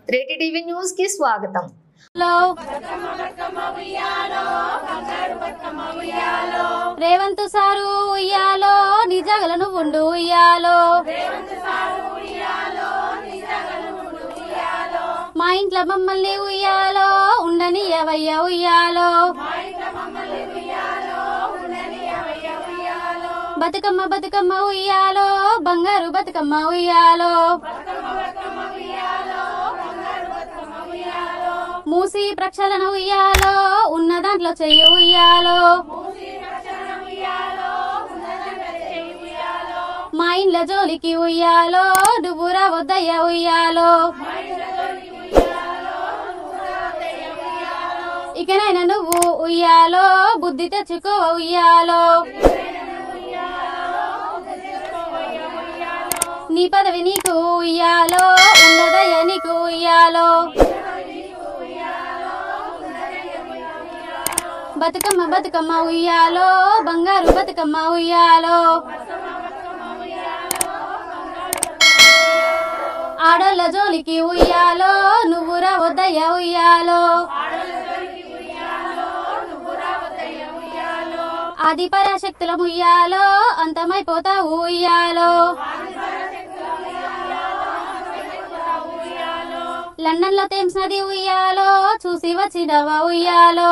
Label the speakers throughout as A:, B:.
A: రేటి TV news కి స్వాగతం
B: Revanth sir ఉయ్యాలో నిజగలను ఉండు ఉయ్యాలో మా ఇంట్లో మమ్మల్ని ఉయ్యాలో ఉండని ఎవయ్య ఉయ్యాలో బతుకమ్మ బతుకమ్మ ఉయ్యాలో బంగారు బతుకమ్మ ఉయ్యాలో మూసి ప్రక్షాళన ఉయ్యాలో ఉన్న దాంట్లో చెయ్యి ఉయ్యాలో మా ఇండ్ల జోలికి ఉయ్యాలో నువ్వు రావద్దయ్య ఉయ్యాలో ఇకనైనా నువ్వు ఉయ్యాలో బుద్ధి తెచ్చుకో ఉయ్యాలో నీ పదవి నీకు ఉయ్యాలో ఉన్నదయ్య నీకు ఉయ్యాలో బతుకమ్మ బతుకమ్మ ఉయ్యాలో బంగారు బతుకమ్మ ఉయ్యాలో ఆడోళ్ళ జోలికి ఉయ్యాలో నువ్వు రావద్దయ్య ఉయ్యాలో ఆది పరాశక్తుల ఉయ్యాలో అంతమైపోతావు ఉయ్యాలో లండన్ లో థేమ్స్ నది ఉయ్యాలో చూసి వచ్చినవా ఉయ్యాలో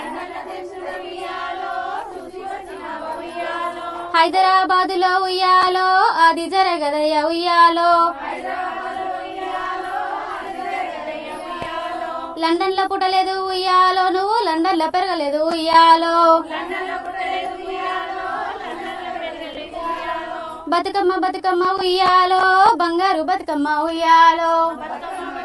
B: హైదరాబాద్ లో ఉయ్యాలో అది జరగదయ్య ఉయ్యాలో లండన్ లో పుట్టలేదు ఉయ్యాలో నువ్వు లండన్ లో పెరగలేదు ఉయ్యాలో బతుకమ్మ బతుకమ్మ ఉయ్యాలో బంగారు బతుకమ్మ ఉయ్యాలో